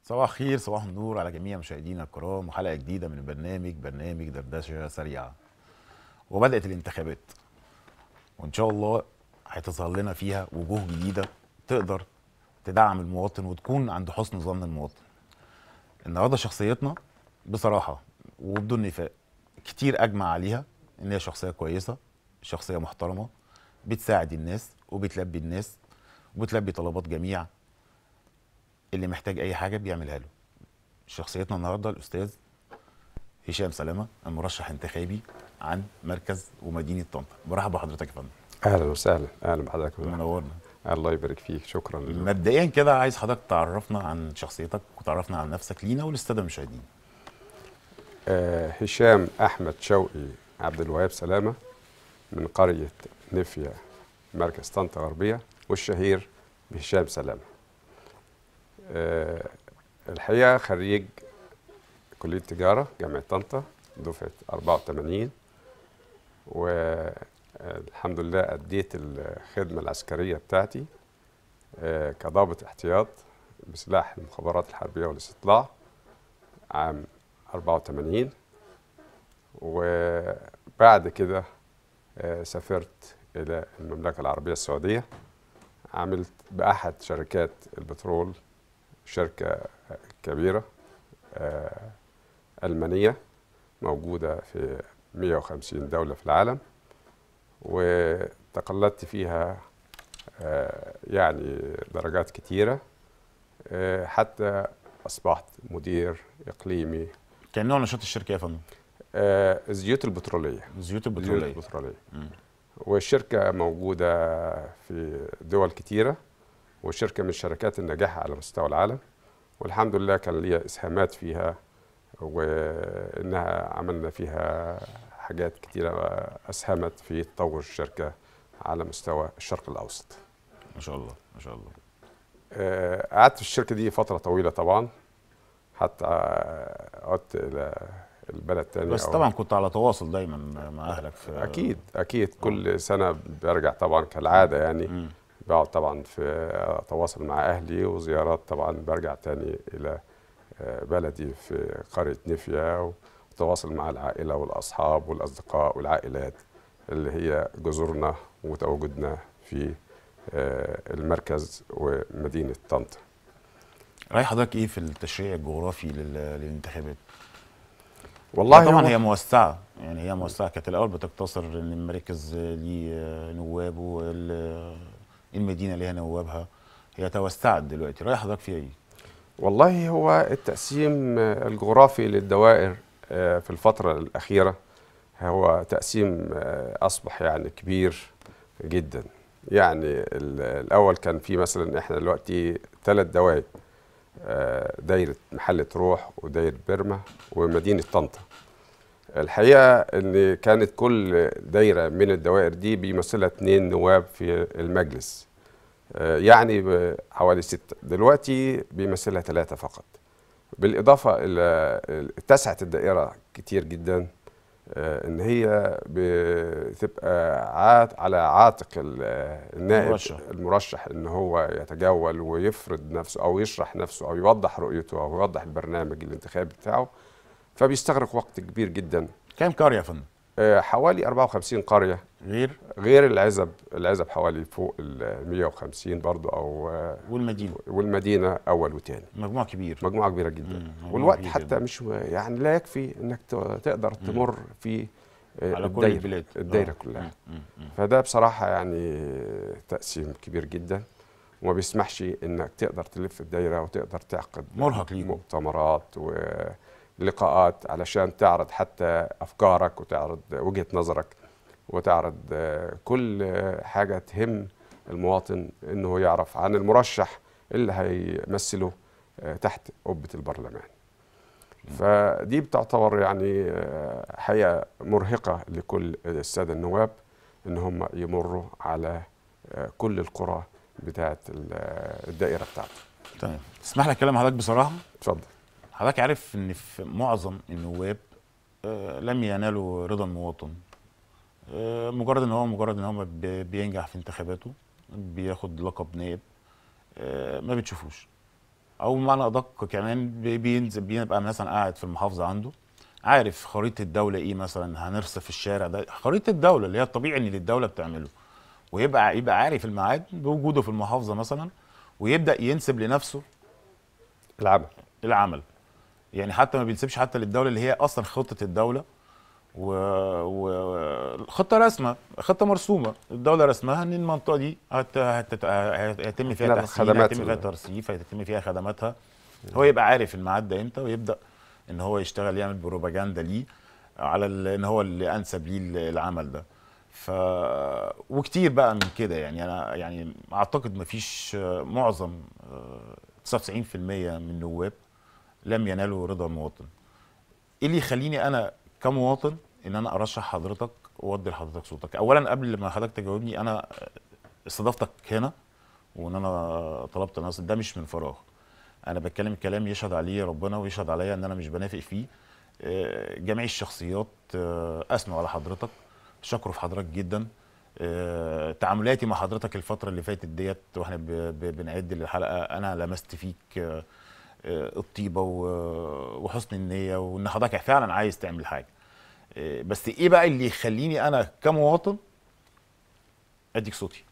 صباح الخير صباح النور على جميع مشاهدينا الكرام وحلقه جديده من برنامج برنامج دردشه سريعه وبدات الانتخابات وان شاء الله هتظهر لنا فيها وجوه جديده تقدر تدعم المواطن وتكون عند حسن ظن المواطن النهارده شخصيتنا بصراحه وبدون نفاق كتير اجمع عليها ان هي شخصيه كويسه شخصيه محترمه بتساعد الناس وبتلبي الناس وبتلبي طلبات جميع اللي محتاج اي حاجه بيعملها له شخصيتنا النهارده الاستاذ هشام سلامه المرشح انتخابي عن مركز ومدينه طنطا برحب بحضرتك يا فندم اهلا وسهلا اهلا بحضرتك منورنا الله يبارك فيك شكرا مبدئيا كده عايز حضرتك تعرفنا عن شخصيتك وتعرفنا عن نفسك لينا وللساده المشاهدين آه هشام احمد شوقي عبد الوهاب سلامه من قريه نفيا مركز طنطا غربيه والشهير بهشام سلامه آه الحقيقه خريج كليه تجاره جامعه طنطا دفعه 84 والحمد لله أديت الخدمة العسكرية بتاعتي آه، كضابط احتياط بسلاح المخابرات الحربية والاستطلاع عام 84 وبعد كده آه، سافرت إلى المملكة العربية السعودية عملت بأحد شركات البترول شركة كبيرة آه، ألمانية موجودة في 150 دولة في العالم وتقلدت فيها آه، يعني درجات كتيرة آه، حتى أصبحت مدير إقليمي كان نوع نشاط الشركه يا فندم آه، الزيوت البترولية الزيوت الزيوت البتروليه البترولية مم. والشركة موجودة في دول كتيرة وشركة من شركات النجاح على مستوى العالم والحمد لله كان لي إسهامات فيها وإنها عملنا فيها حاجات كتيرة أسهمت في تطور الشركة على مستوى الشرق الأوسط ما شاء الله ما شاء الله آه، قعدت في الشركة دي فترة طويلة طبعا حتى آه، عدت إلى البلد تاني بس أو- طبعا كنت على تواصل دايما مع اهلك في أكيد أكيد كل سنة برجع طبعا كالعادة يعني مم. بقعد طبعا في اتواصل مع اهلي وزيارات طبعا برجع تاني الى آه، بلدي في قريه نفيا وتواصل مع العائله والاصحاب والاصدقاء والعائلات اللي هي جذورنا وتواجدنا في آه، المركز ومدينه طنطا راي حضرتك ايه في التشريع الجغرافي لل- للانتخابات والله طبعا هو- هي موسعه يعني هي موسعه كانت الاول بتقتصر ان المراكز ليه نواب والمدينه ليها نوابها هي توسعت دلوقتي راي حضرتك فيها ايه؟ والله هو التقسيم آه، الجغرافي للدوائر آه، في الفترة الأخيرة هو تقسيم آه، أصبح يعني كبير جدا يعني ال- الأول كان في مثلا إحنا دلوقتي ثلاث دوائر آه، دايرة محلة روح ودايرة بيرما ومدينة طنطا الحقيقة إن كانت كل دايرة من الدوائر دي بيمثلها اتنين نواب في المجلس آه، يعني ب- حوالي ستة دلوقتي بيمثلها ثلاثة فقط بالإضافة إلى اتسعت الدائرة كتير جدا آه، إن هي بتبقى عات على عاتق ال- النائب المرشح. المرشح إن هو يتجول ويفرض نفسه أو يشرح نفسه أو يوضح رؤيته أو يوضح البرنامج الانتخابي بتاعه فبيستغرق وقت كبير جدا كام قريه يا فندم؟ آه، حوالي 54 قرية غير غير العزب العزب حوالي فوق ال 150 برضو أو آه، والمدينه والمدينه اول وتاني مجموع كبير مجموعه كبيره جدا مم، مجموعة والوقت كبيرة حتى جداً. مش يعني لا يكفي انك ت- تقدر تمر في آه، على كل الدايرة- البلاد الدايره آه. كلها مم، مم. فده بصراحه يعني تقسيم كبير جدا وما بيسمحش انك تقدر تلف الدايره وتقدر تعقد مرهق ليكم. مؤتمرات ولقاءات علشان تعرض حتى افكارك وتعرض وجهه نظرك وتعرض آه، كل آه، حاجه تهم المواطن انه يعرف عن المرشح اللي هيمثله آه، تحت قبه البرلمان. فدي بتعتبر يعني آه، حقيقه مرهقه لكل الساده النواب ان هم يمروا على آه، كل القرى بتاعه ال- آه، الدائره بتاعته. تمام تسمح لي اتكلم حضرتك بصراحه اتفضل. حضرتك عارف ان في معظم النواب آه، لم ينالوا رضا المواطن آه، مجرد ان هو مجرد ان هو بي- بينجح في انتخاباته بياخد لقب نائب آه، ما بتشوفوش او بمعنى ادق كمان بي- بينزل بيبقى مثلا قاعد في المحافظه عنده عارف خريطه الدوله ايه مثلا هنرصف الشارع ده خريطه الدوله اللي هي الطبيعي ان الدوله بتعمله ويبقى يبقى عارف الميعاد بوجوده في المحافظه مثلا ويبدا ينسب لنفسه العمل العمل يعني حتى ما بينسبش حتى للدوله اللي هي اصلا خطه الدوله و... و... خطه رسمه خطه مرسومه الدوله رسمها ان المنطقه دي هت... هت... هيتم فيها نعم، تحسين خدمات هيتم فيها ال- ترصيف هيتم فيها خدماتها هو يبقى عارف الميعاد ده امتى ويبدا ان هو يشتغل يعمل بروباجندا ليه على ال... ان هو اللي انسب ليه ال- العمل ده ف وكتير بقى من كده يعني انا يعني اعتقد مفيش آه، معظم آه، 99% من النواب لم ينالوا رضا المواطن ايه اللي يخليني انا كمواطن ان انا ارشح حضرتك وادي لحضرتك صوتك اولا قبل ما حضرتك تجاوبني انا استضافتك هنا وان انا طلبت نص ده مش من فراغ انا بتكلم كلام يشهد عليه ربنا ويشهد عليا ان انا مش بنافق فيه آه، جميع الشخصيات آه، اثنوا على حضرتك شكروا في حضرتك جدا آه، تعاملاتي مع حضرتك الفتره اللي فاتت ديت واحنا ب- ب- بنعد للحلقه انا لمست فيك آه، آه، الطيبه و- وحسن النيه وان حضرتك فعلا عايز تعمل حاجه آه، بس ايه بقى اللي يخليني انا كمواطن اديك صوتي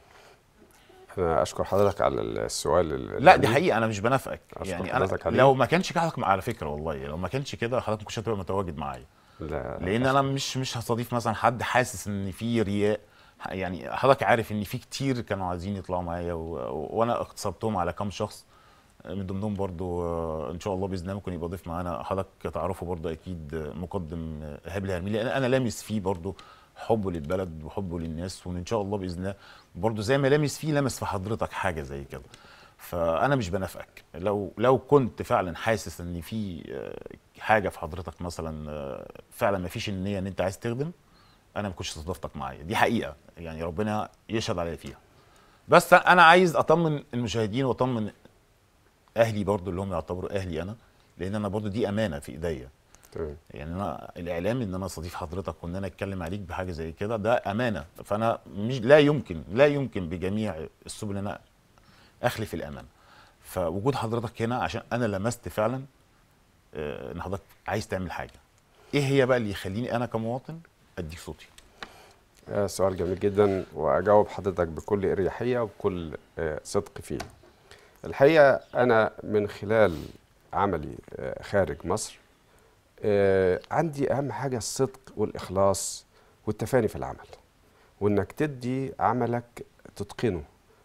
انا اشكر حضرتك على السؤال ال- لا دي الجميل. حقيقه انا مش بنافقك أشكر يعني انا حضرتك عليه. لو ما كانش كده حضرتك على فكره والله لو ما كانش كده حضرتك ما كنتش هتبقى متواجد معايا لا لان انا مش مش هستضيف مثلا حد حاسس ان في رياء يعني حضرتك عارف ان في كتير كانوا عايزين يطلعوا معايا و... و- وانا اغتصبتهم على كام شخص من ضمنهم برضو آه، ان شاء الله باذن الله ممكن يبقى ضيف معانا حضرتك تعرفه برضو اكيد آه، مقدم آه، ايهاب الهرملي لان انا لامس فيه برضو حبه للبلد وحبه للناس وان شاء الله باذن الله برضو زي ما لامس فيه لامس في حضرتك حاجه زي كده فانا مش بنافقك لو لو كنت فعلا حاسس ان في آه، حاجه في حضرتك مثلا آه، فعلا ما فيش النيه ان انت عايز تخدم انا ما كنتش استضفتك معايا دي حقيقه يعني ربنا يشهد عليا فيها بس انا عايز اطمن المشاهدين واطمن اهلي برضو اللي هم يعتبروا اهلي انا لان انا برضو دي امانه في ايديا تمام. يعني انا الاعلام ان انا استضيف حضرتك وان انا اتكلم عليك بحاجه زي كده ده امانه فانا مش لا يمكن لا يمكن بجميع السبل ان انا اخلف الامانه فوجود حضرتك هنا عشان انا لمست فعلا آه، ان حضرتك عايز تعمل حاجه ايه هي بقى اللي يخليني انا كمواطن اديك صوتي آه، سؤال جميل جدا واجاوب حضرتك بكل اريحيه وبكل آه، صدق فيه. الحقيقه انا من خلال عملي آه، خارج مصر آه، عندي اهم حاجه الصدق والاخلاص والتفاني في العمل وانك تدي عملك تتقنه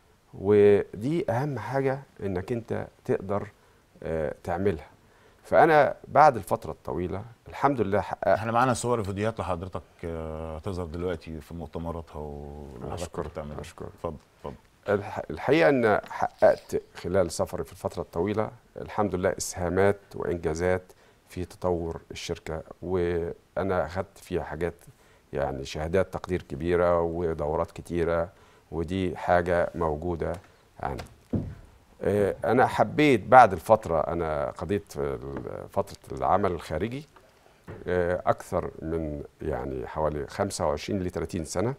ودي اهم حاجه انك انت تقدر آه، تعملها فانا بعد الفتره الطويله الحمد لله حققت احنا معانا صور وفيديوهات لحضرتك آه، هتظهر دلوقتي في مؤتمراتها واللي حضرتك أشكر- بتعملها. أشكر. اتفضل اتفضل الح- الحقيقه ان حققت خلال سفري في الفتره الطويله الحمد لله اسهامات وانجازات في تطور الشركه وانا اخذت فيها حاجات يعني شهادات تقدير كبيره ودورات كتيره ودي حاجه موجوده عندي آه، انا حبيت بعد الفتره انا قضيت ال- فتره العمل الخارجي آه، اكثر من يعني حوالي 25 ل 30 سنه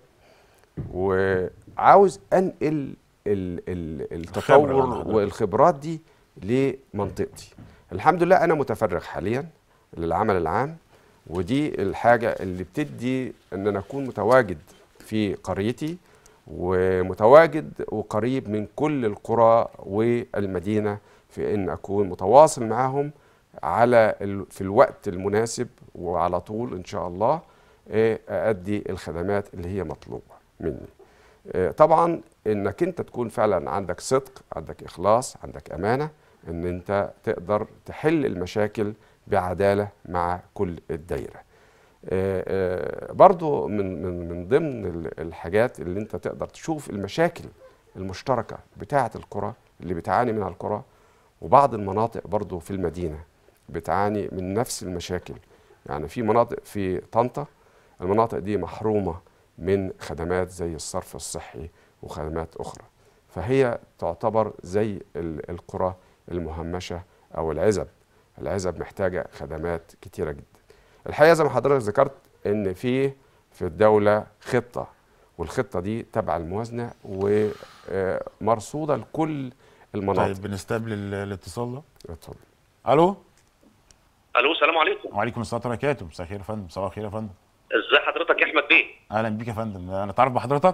وعاوز انقل ال- ال- الخبرة التطور عند حضرتك. والخبرات دي لمنطقتي الحمد لله انا متفرغ حاليا للعمل العام ودي الحاجه اللي بتدي ان انا اكون متواجد في قريتي ومتواجد وقريب من كل القرى والمدينه في ان اكون متواصل معهم على ال- في الوقت المناسب وعلى طول ان شاء الله آه، أأدي الخدمات اللي هي مطلوبة مني آه، طبعا انك انت تكون فعلا عندك صدق عندك اخلاص عندك امانه ان انت تقدر تحل المشاكل بعداله مع كل الدايره آه، آه، برضو من من من ضمن ال- الحاجات اللي انت تقدر تشوف المشاكل المشتركه بتاعه القرى اللي بتعاني منها القرى وبعض المناطق برضو في المدينه بتعاني من نفس المشاكل يعني في مناطق في طنطا المناطق دي محرومه من خدمات زي الصرف الصحي وخدمات اخرى فهي تعتبر زي ال- القرى المهمشه او العزب العزب محتاجه خدمات كتيره جدا الحقيقه زي ما حضرتك ذكرت ان في في الدوله خطه والخطه دي تبع الموازنه ومرصوده لكل المناطق طيب بنستقبل ال- الاتصال ده اتفضل الو الو السلام عليكم وعليكم السلام ورحمه الله وبركاته مساء الخير يا فندم صباح الخير يا فندم ازي حضرتك يا احمد بيه اهلا بيك يا فندم انا اتعرف بحضرتك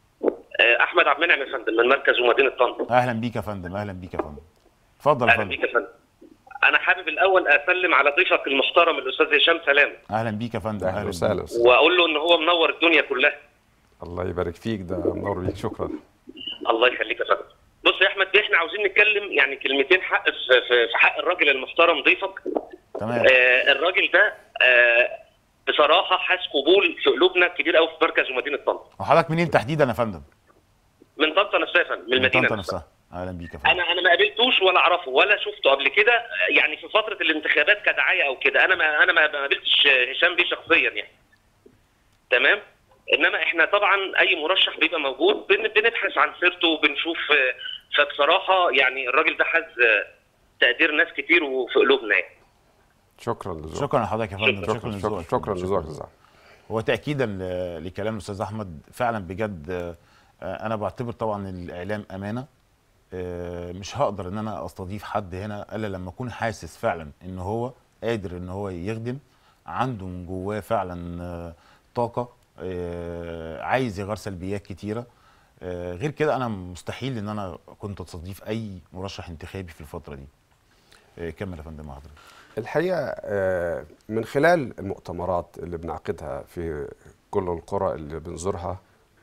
آه، احمد عبد المنعم يا فندم من مركز ومدينه طنطا اهلا بيك يا فندم اهلا بيك يا فندم اتفضل يا اهلا فندم بيك يا فندم انا حابب الاول اسلم على ضيفك المحترم الاستاذ هشام سلام اهلا بيك يا فندم اهلا بيك. وسهلا واقول له ان هو منور الدنيا كلها الله يبارك فيك ده منور بيك شكرا الله يخليك يا فندم بص يا احمد بيه احنا عاوزين نتكلم يعني كلمتين حق في, في, في حق الراجل المحترم ضيفك تمام آه الراجل ده آه بصراحه حاس قبول في قلوبنا كبير قوي في مركز ومدينه طنطا وحضرتك منين تحديدا يا فندم من طنطا نفسها يا فندم من من المدينه طنطا نفسها نفسها اهلا بيك يا فندم انا انا ما قابلتوش ولا اعرفه ولا شفته قبل كده يعني في فتره الانتخابات كدعايه او كده انا ما انا ما ما قابلتش هشام بيه شخصيا يعني تمام انما احنا طبعا اي مرشح بيبقى موجود بن- بنبحث عن سيرته وبنشوف آه، فبصراحه يعني الراجل ده حاز آه، تقدير ناس كتير وفي قلوبنا يعني شكرا لذوقك شكرا لحضرتك يا فندم شكرا شكرا شكرا لذوقك شكرا لذوقك يا زعيم. هو تاكيدا ل- لكلام الاستاذ احمد فعلا بجد آه، انا بعتبر طبعا الاعلام امانه آه، مش هقدر ان انا استضيف حد هنا الا لما اكون حاسس فعلا ان هو قادر ان هو يخدم عنده من جواه فعلا آه، طاقه آه، عايز يغير سلبيات كتيره آه، غير كده انا مستحيل ان انا كنت استضيف اي مرشح انتخابي في الفتره دي آه، كمل يا فندم مع حضرتك الحقيقه آه، من خلال المؤتمرات اللي بنعقدها في كل القرى اللي بنزورها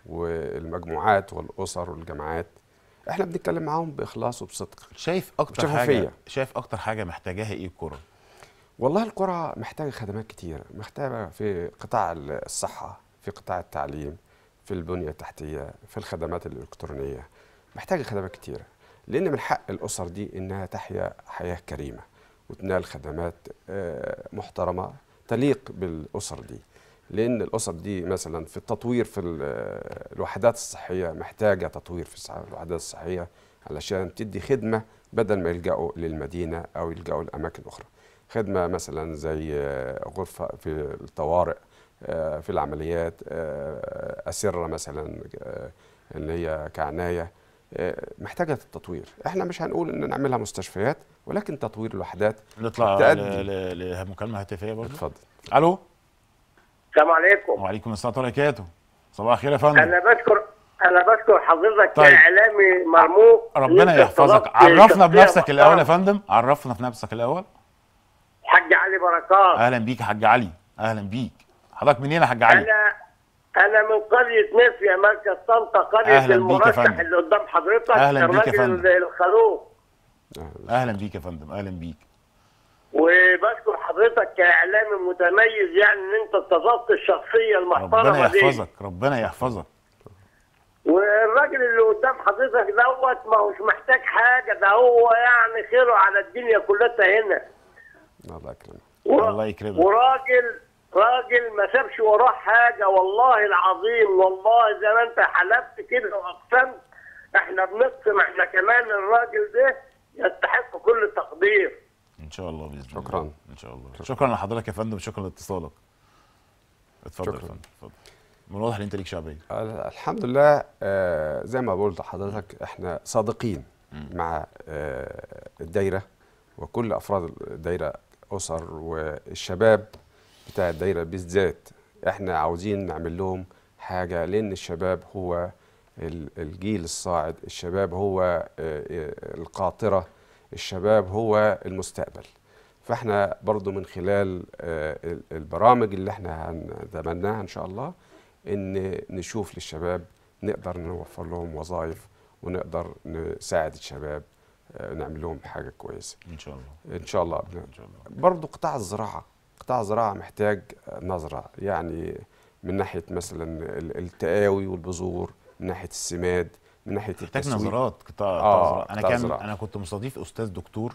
والمجموعات والاسر والجماعات احنا بنتكلم معاهم باخلاص وبصدق شايف اكتر شفافية. حاجه شايف اكتر حاجه محتاجاها ايه الكره والله القرى محتاجة خدمات كتير محتاجة في قطاع الصحة في قطاع التعليم في البنية التحتية في الخدمات الإلكترونية محتاجة خدمات كتيرة لأن من حق الأسر دي إنها تحيا حياة كريمة وتنال خدمات آه، محترمة تليق بالأسر دي لأن الأسر دي مثلا في التطوير في ال- آه، الوحدات الصحية محتاجة تطوير في الصح- الوحدات الصحية علشان تدي خدمة بدل ما يلجأوا للمدينة أو يلجأوا لأماكن أخرى خدمة مثلا زي آه، غرفة في الطوارئ آه، في العمليات آه، أسرة مثلا آه، اللي هي كعناية آه، محتاجة التطوير احنا مش هنقول ان نعملها مستشفيات ولكن تطوير الوحدات نطلع تأدي. ل- ل- لمكالمه هاتفيه برضه اتفضل الو السلام عليكم وعليكم السلام ورحمه الله وبركاته صباح الخير يا فندم انا بشكر انا بشكر حضرتك طيب. كاعلامي مرموق إن ربنا أنت يحفظك استضفت عرفنا شخصية بنفسك الاول يا محترمة. فندم عرفنا في نفسك الاول حاج علي بركات اهلا بيك يا حاج علي اهلا بيك حضرتك منين يا حاج علي انا انا من قريه نفيا مركز طنطا قريه أهلاً بيك يا المرشح فندم. اللي قدام حضرتك أهلاً بيك يا الراجل فندم. الخروف اهلا بيك يا فندم اهلا بيك وبشكر حضرتك كاعلامي متميز يعني ان انت استضفت الشخصيه ربنا المحترمه دي يحفظك ربنا يحفظك والراجل اللي قدام حضرتك دوت ما هوش محتاج حاجه ده هو يعني خيره على الدنيا كلها هنا الله يكرمك و- الله يكرمك. وراجل راجل ما سابش وراه حاجه والله العظيم والله زي ما انت حلفت كده واقسمت احنا بنقسم احنا كمان الراجل ده يستحق كل التقدير ان شاء الله باذن الله شكراً. ان شاء الله شكرا لحضرتك يا فندم شكرا لاتصالك اتفضل يا شكراً. فندم اتفضل من الواضح ان انت ليك شعبيه ال- الحمد لله آه، زي ما قلت لحضرتك احنا صادقين مع آه، الدايره وكل افراد الدايره اسر والشباب بتاع الدايره بالذات احنا عاوزين نعمل لهم حاجه لان الشباب هو ال- الجيل الصاعد الشباب هو آه، آه، القاطره الشباب هو المستقبل فاحنا برضو من خلال آه، ال- البرامج اللي احنا هنتمناها ان شاء الله ان نشوف للشباب نقدر نوفر لهم وظائف ونقدر نساعد الشباب آه، نعمل لهم حاجه كويسه ان شاء الله ان شاء الله ان شاء الله برضو قطاع الزراعه قطاع الزراعه محتاج آه، نظره يعني من ناحيه مثلا ال- التقاوي والبذور من ناحيه السماد من ناحيه محتاج التسويق. نظرات قطاع آه، قطاع زراعة. انا قطاع كان زراعة. انا كنت مستضيف استاذ دكتور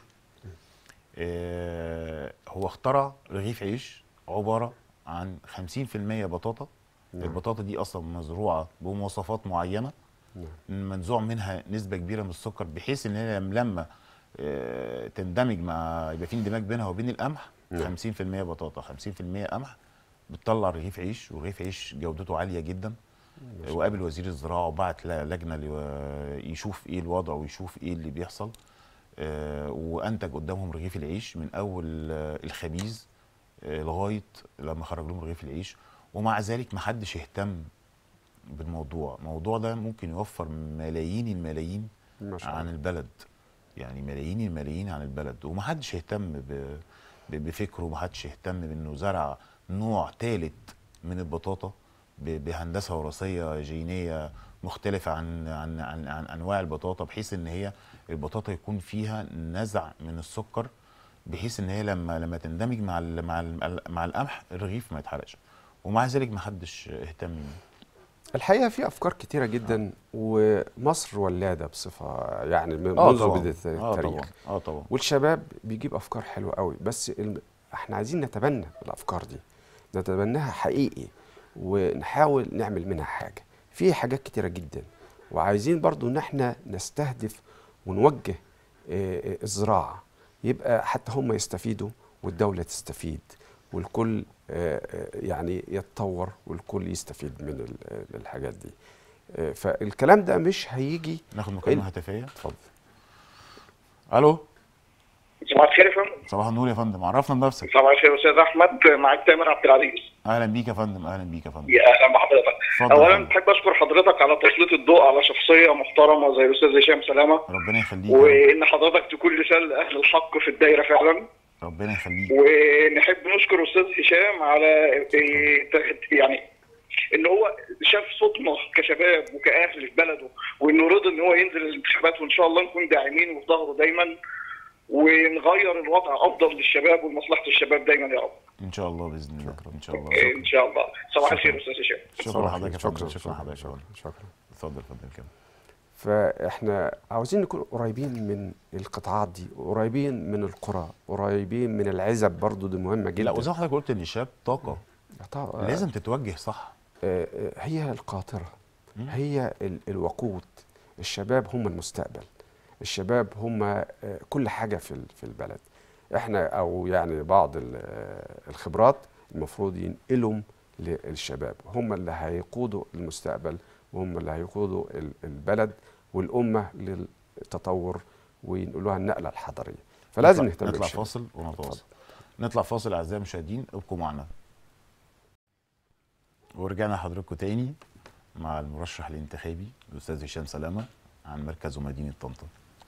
آه هو اخترع رغيف عيش عباره عن 50% بطاطا البطاطا دي اصلا مزروعه بمواصفات معينه منزوع منها نسبه كبيره من السكر بحيث ان هي لما آه، تندمج مع يبقى في اندماج بينها وبين القمح 50% بطاطا 50% قمح بتطلع رغيف عيش ورغيف عيش جودته عاليه جدا وقابل وزير الزراعه وبعت ل- لجنه لي- يشوف ايه الوضع ويشوف ايه اللي بيحصل آه، وانتج قدامهم رغيف العيش من اول آه، الخبيز آه، لغايه لما خرج لهم رغيف العيش ومع ذلك ما حدش اهتم بالموضوع الموضوع ده ممكن يوفر ملايين الملايين ما شاء عن الله البلد يعني ملايين الملايين عن البلد ومحدش يهتم ب- ب- بفكره ومحدش يهتم بانه زرع نوع ثالث من البطاطا ب- بهندسه وراثيه جينيه مختلفه عن عن عن, عن انواع البطاطا بحيث ان هي البطاطا يكون فيها نزع من السكر بحيث ان هي لما لما تندمج مع ال مع ال مع القمح الرغيف ما يتحرقش ومع ذلك محدش اهتم بيه. الحقيقه في افكار كتيره جدا ومصر ولاده بصفه يعني من- اه منذ طبعا بدايه اه التاريخ طبعا اه طبعا والشباب بيجيب افكار حلوه قوي بس الم... احنا عايزين نتبنى الافكار دي نتبناها حقيقي ونحاول نعمل منها حاجه في حاجات كتيره جدا وعايزين برضو ان احنا نستهدف ونوجه آه، آه، الزراعه يبقى حتى هم يستفيدوا والدوله تستفيد والكل آه، آه، يعني يتطور والكل يستفيد من ال- الحاجات دي آه، فالكلام ده مش هيجي ناخد مكالمه ال- هاتفيه اتفضل الو صباح الخير يا فندم صباح النور يا فندم عرفنا بنفسك صباح الخير يا استاذ احمد معاك تامر عبد العزيز اهلا بيك يا فندم اهلا بيك يا فندم يا اهلا بحضرتك اتفضل يا اولا فندم. بحب اشكر حضرتك على تسليط الضوء على شخصيه محترمه زي الاستاذ هشام سلامه ربنا يخليك يا رب. وان حضرتك تكون لسان لاهل الحق في الدايره فعلا ربنا يخليك ونحب نشكر استاذ هشام على إيه، ت- يعني ان هو شاف صوتنا كشباب وكاهل في بلده وانه رضي ان هو ينزل الانتخابات وان شاء الله نكون داعمين وفي ظهره دايما ونغير الوضع افضل للشباب ولمصلحه الشباب دايما يا رب ان شاء الله باذن الله ان شاء الله ان شاء الله صباح شكراً. الخير استاذ هشام شكرا لحضرتك يا فندم شكرا شكرا لحضرتك يا شكرا فندم. شكرا اتفضل اتفضل كده فاحنا عاوزين نكون قريبين من القطاعات دي قريبين من القرى قريبين من العزب برضو دي مهمه جدا لا وزي ما حضرتك قلت ان الشباب طاقه طبعاً. لازم تتوجه صح آه، آه، هي القاطره هي ال- الوقود الشباب هم المستقبل الشباب هم آه، كل حاجه في ال- في البلد احنا او يعني بعض ال- آه، الخبرات المفروض ينقلهم للشباب هم اللي هيقودوا المستقبل وهم اللي هيقودوا ال- البلد والامه للتطور وينقلوها النقله الحضاريه فلازم نطلع- نهتم نطلع بالشباب. فاصل ونتواصل نطلع فاصل اعزائي المشاهدين ابقوا معنا ورجعنا لحضراتكم تاني مع المرشح الانتخابي الاستاذ هشام سلامه عن مركز ومدينه طنطا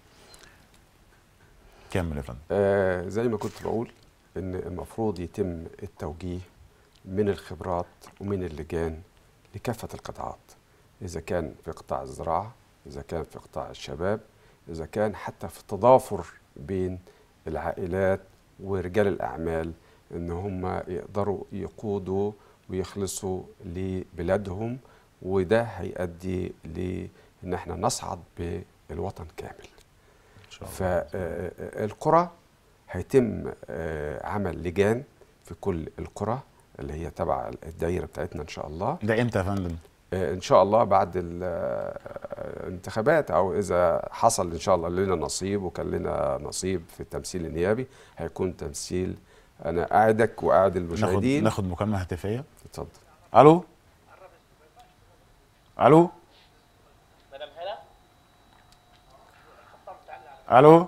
كمل يا فندم آه زي ما كنت بقول ان المفروض يتم التوجيه من الخبرات ومن اللجان لكافه القطاعات اذا كان في قطاع الزراعه اذا كان في قطاع الشباب اذا كان حتى في التضافر بين العائلات ورجال الاعمال ان هم يقدروا يقودوا ويخلصوا لبلادهم وده هيؤدي لان احنا نصعد بالوطن كامل ان شاء الله فالقرى هيتم آه، عمل لجان في كل القرى اللي هي تبع الدايره بتاعتنا ان شاء الله ده امتى يا فندم آه، ان شاء الله بعد ال- آه، الانتخابات او اذا حصل ان شاء الله لنا نصيب وكان لنا نصيب في التمثيل النيابي هيكون تمثيل انا قاعدك وقاعد ناخد المشاهدين ناخد مكالمه هاتفيه اتفضل الو الو الو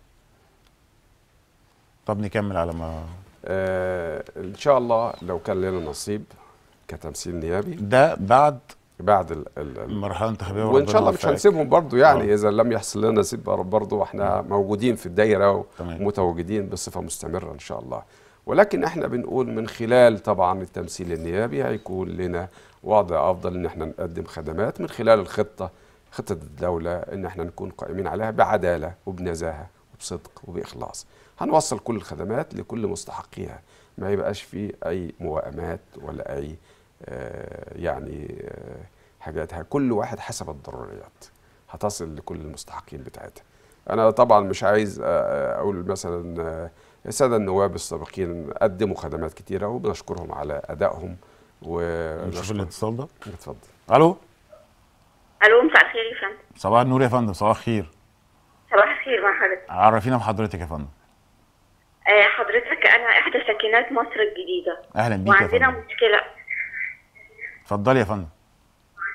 طب نكمل على ما آه ان شاء الله لو كان لنا نصيب كتمثيل نيابي ده بعد بعد ال ال ال- المرحله الانتخابيه وان وربنا شاء الله مش يوفقك. هنسيبهم برضو يعني آه. اذا لم يحصل لنا نصيب برضو احنا موجودين في الدايره تمام. ومتواجدين بصفه مستمره ان شاء الله ولكن احنا بنقول من خلال طبعا التمثيل النيابي هيكون لنا وضع افضل ان احنا نقدم خدمات من خلال الخطه خطه الدوله ان احنا نكون قائمين عليها بعداله وبنزاهه وبصدق وباخلاص هنوصل كل الخدمات لكل مستحقيها ما يبقاش فيه اي موائمات ولا اي آه يعني آه حاجات كل واحد حسب الضروريات هتصل لكل المستحقين بتاعتها انا طبعا مش عايز آه، اقول مثلا آه، الساده النواب السابقين قدموا خدمات كتيره وبنشكرهم على ادائهم نشوف ونشكر الاتصال ده اتفضل الو الو مساء الخير يا فندم صباح النور يا فندم صباح الخير صباح الخير مع حضرتك عرفينا بحضرتك يا فندم آه حضرتك انا احدى ساكنات مصر الجديده اهلا بيك يا وعندنا فندم مشكله اتفضلي يا فندم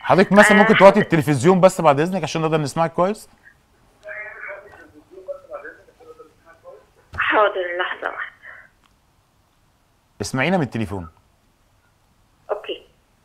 حضرتك مثلا آه، ممكن توطي حضرتك- التلفزيون بس بعد اذنك عشان نقدر نسمعك كويس حاضر لحظة واحدة اسمعينا من التليفون اوكي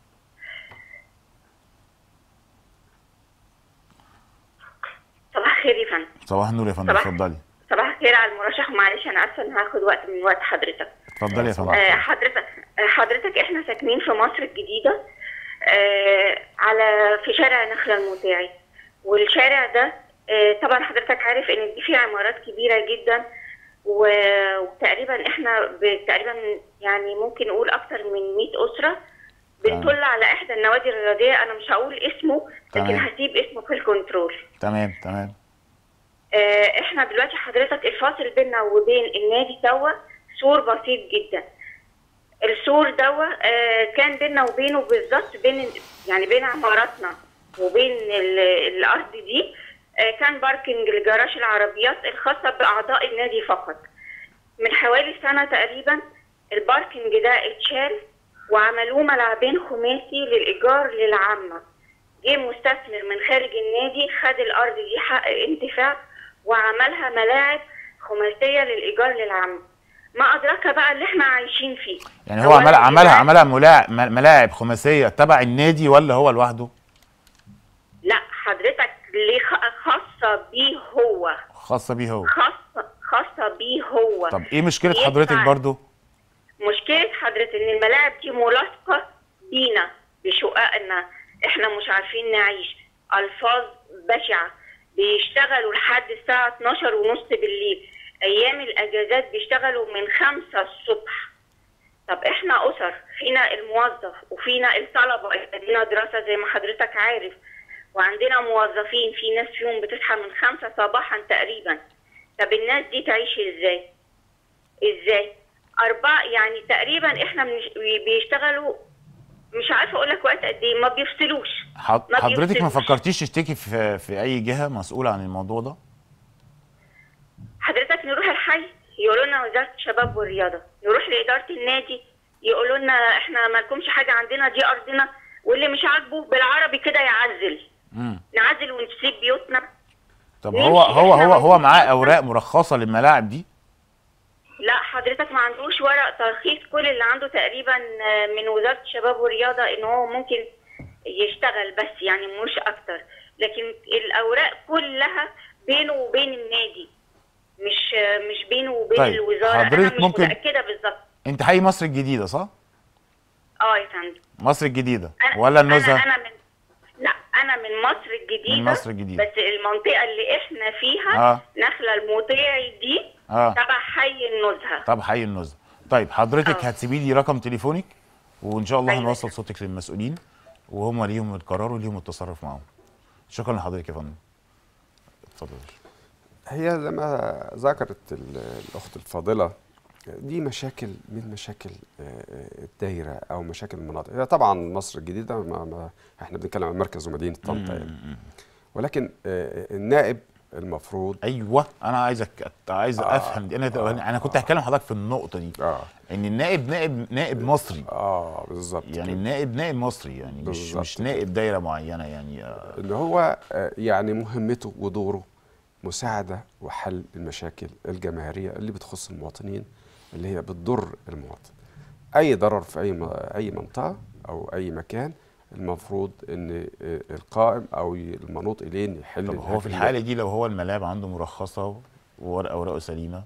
صباح الخير يا فندم صباح النور يا فندم صباح. اتفضلي صباح الخير على المرشح ومعلش انا اسفه ان هاخد وقت من وقت حضرتك اتفضلي يا فندم آه، حضرتك آه، حضرتك احنا ساكنين في مصر الجديدة آه، على في شارع نخلة المطاعي والشارع ده آه، طبعا حضرتك عارف ان دي فيه عمارات كبيرة جدا و- وتقريبا احنا ب- تقريبا يعني ممكن نقول اكتر من 100 اسرة بنطل على احدى النوادي الرياضية انا مش هقول اسمه لكن تمام. هسيب اسمه في الكنترول تمام تمام آه، احنا دلوقتي حضرتك الفاصل بيننا وبين النادي دوا سور بسيط جدا السور دوا آه، كان بيننا وبينه بالظبط بين يعني بين عماراتنا وبين ال- الارض دي آه، كان باركنج لجراج العربيات الخاصه باعضاء النادي فقط من حوالي سنه تقريبا الباركنج ده اتشال وعملوه ملعبين خماسي للايجار للعامه جه مستثمر من خارج النادي خد الارض دي حق انتفاع وعملها ملاعب خماسيه للايجار للعامه ما ادراك بقى اللي احنا عايشين فيه يعني هو أولاً عملها عملها الملاعب- عملها ملاعب ملاعب خماسيه تبع النادي ولا هو لوحده لا حضرتك ليه خ- خاصه بيه هو خاصه بيه هو خاصه خاصه بيه هو طب ايه مشكله يدفع- حضرتك برضو مشكلة حضرتك إن الملاعب دي ملاصقة بينا بشققنا إحنا مش عارفين نعيش ألفاظ بشعة بيشتغلوا لحد الساعة 12 ونص بالليل أيام الأجازات بيشتغلوا من 5 الصبح طب إحنا أسر فينا الموظف وفينا الطلبة لدينا دراسة زي ما حضرتك عارف وعندنا موظفين في ناس فيهم بتصحى من 5 صباحا تقريبا طب الناس دي تعيش إزاي؟ ازاي أربعة يعني تقريبا احنا بنش... بيشتغلوا مش عارفه اقول لك وقت قد ايه ما بيفصلوش حض- ما حضرتك ما بيفصلوش. فكرتيش تشتكي في في اي جهه مسؤوله عن الموضوع ده حضرتك نروح الحي يقولوا لنا وزاره الشباب والرياضه نروح لاداره النادي يقولوا لنا احنا ما لكمش حاجه عندنا دي ارضنا واللي مش عاجبه بالعربي كده يعزل امم نعزل ونسيب بيوتنا طب ماشي، هو هو إحنا هو هو موجودين. معاه اوراق مرخصه للملاعب دي لا حضرتك ما عندوش ورق ترخيص كل اللي عنده تقريبا آه، من وزاره الشباب والرياضه ان هو ممكن يشتغل بس يعني مش اكتر لكن الاوراق كلها بينه وبين النادي مش آه، مش بينه وبين طيب، الوزاره انا حضرتك مش ممكن- متاكده بالظبط انت حي مصر الجديده صح اه يا فندم مصر الجديده أنا- ولا انا النزهه انا من لا انا من مصر الجديده من مصر الجديدة. بس المنطقه اللي احنا فيها آه. نخله المطيعي دي اه تبع حي النزهه طب حي النزهه طيب حضرتك آه. هتسيبي لي رقم تليفونك وان شاء الله أيوة. هنوصل صوتك للمسؤولين وهم ليهم القرار وليهم التصرف معاهم شكرا لحضرتك يا فندم اتفضل هي زي ما ذكرت ال- الاخت الفاضله دي مشاكل من مشاكل آه، آه، الدايره او مشاكل المناطق هي طبعا مصر الجديده ما ما احنا بنتكلم عن مركز ومدينه طنطا يعني ولكن آه، النائب المفروض ايوه انا عايزك عايز آه. افهم دي انا انا كنت هتكلم حضرتك في النقطه دي اه ان النائب نائب نائب مصري اه بالظبط يعني كده. النائب نائب مصري يعني مش بالظبط مش كده. نائب دايره معينه يعني آه، ان هو آه، يعني مهمته ودوره مساعده وحل المشاكل الجماهيريه اللي بتخص المواطنين اللي هي بتضر المواطن اي ضرر في اي م- اي منطقه او اي مكان المفروض ان آه، القائم او ي- المنوط اليه يحل طب هو في الحاجة دي. الحاله دي لو هو الملاعب عنده مرخصه وورقه اوراقه سليمه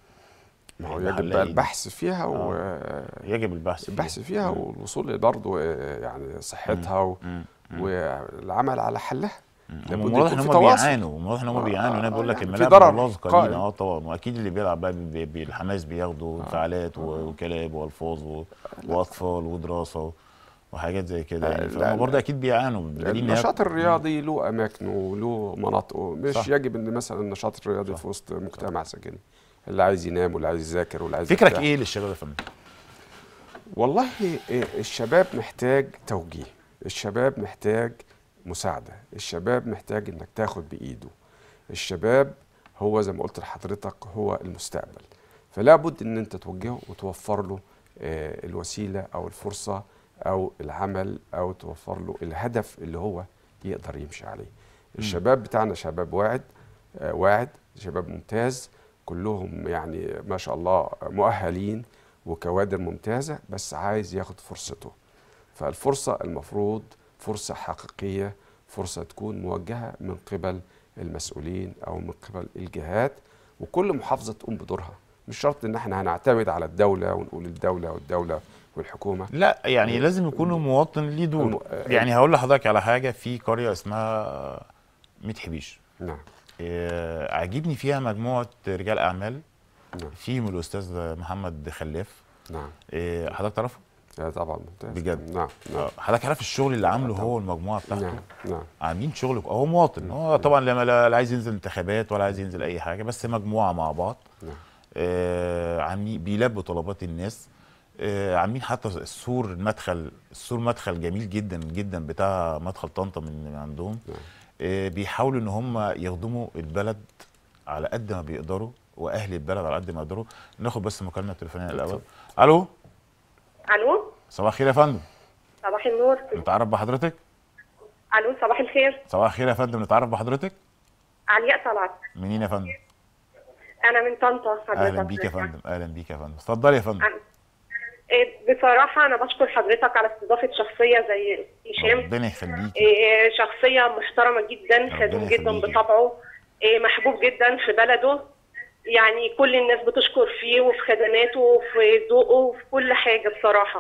ما هو يبقى يجب حل بقى إيه؟ البحث فيها و يجب البحث فيها. البحث فيها والوصول برضه آه، يعني صحتها و- مم. والعمل على حلها لابد هم واضح يكون ان في هم تواصل. بيعانوا واضح ان هم آه، بيعانوا انا بقول لك يعني في الملاعب ضرر ملاصقه قائم. لينا اه طبعا واكيد اللي بيلعب بقى بي- بي- بالحماس بياخدوا انفعالات و- وكلاب والفاظ و- واطفال ودراسه وحاجات زي كده يعني لا، فهم لا. برضه اكيد بيعانوا بدليل إن هي- النشاط الرياضي له اماكنه وله مناطقه مش صح. يجب ان مثلا النشاط الرياضي في وسط مجتمع سكني اللي عايز ينام واللي عايز يذاكر واللي عايز فكرك يرتاح. ايه للشباب يا فندم؟ والله إيه، الشباب محتاج توجيه الشباب محتاج مساعدة الشباب محتاج انك تاخد بايده الشباب هو زي ما قلت لحضرتك هو المستقبل فلا بد ان انت توجهه وتوفر له آه، الوسيلة او الفرصة او العمل او توفر له الهدف اللي هو يقدر يمشي عليه الشباب بتاعنا شباب واعد آه، واعد شباب ممتاز كلهم يعني ما شاء الله مؤهلين وكوادر ممتازة بس عايز ياخد فرصته فالفرصة المفروض فرصة حقيقية فرصة تكون موجهة من قبل المسؤولين أو من قبل الجهات وكل محافظة تقوم بدورها مش شرط إن احنا هنعتمد على الدولة ونقول الدولة والدولة والحكومة لا يعني لازم يكون المواطن ليه دور الم- يعني هقول لحضرتك على حاجه في قريه اسمها ميت حبيش نعم آه، عاجبني فيها مجموعه رجال اعمال نعم فيهم الاستاذ محمد خلاف نعم آه، حضرتك تعرفه آه، طبعا ممتاز بجد. نعم نعم آه، حضرتك عارف الشغل اللي عامله هو والمجموعه بتاعته نعم نعم عاملين شغل هو مواطن هو طبعا لما لا لا عايز ينزل انتخابات ولا عايز ينزل اي حاجه بس مجموعه مع بعض نعم آه عاملين بيلبوا طلبات الناس آه عاملين حتى السور المدخل السور مدخل جميل جدا جدا بتاع مدخل طنطا من من عندهم نعم. آه بيحاولوا ان هم يخدموا البلد على قد ما بيقدروا واهل البلد على قد ما يقدروا ناخد بس مكالمه تليفونيه الاول الو الو صباح الخير يا فندم صباح النور نتعرف بحضرتك الو صباح الخير صباح الخير يا فندم نتعرف بحضرتك علياء طلعت منين يا فندم انا من طنطا حضرتك اهلا بيك يا فندم اهلا بيك يا فندم اتفضلي يا فندم أنا- إيه، بصراحة أنا بشكر حضرتك على استضافة شخصية زي هشام ربنا يخليك إيه، شخصية محترمة جدا ربنا خدوم جدا يخليكي. بطبعه إيه، محبوب جدا في بلده يعني كل الناس بتشكر فيه وفي خدماته وفي ذوقه وفي كل حاجة بصراحة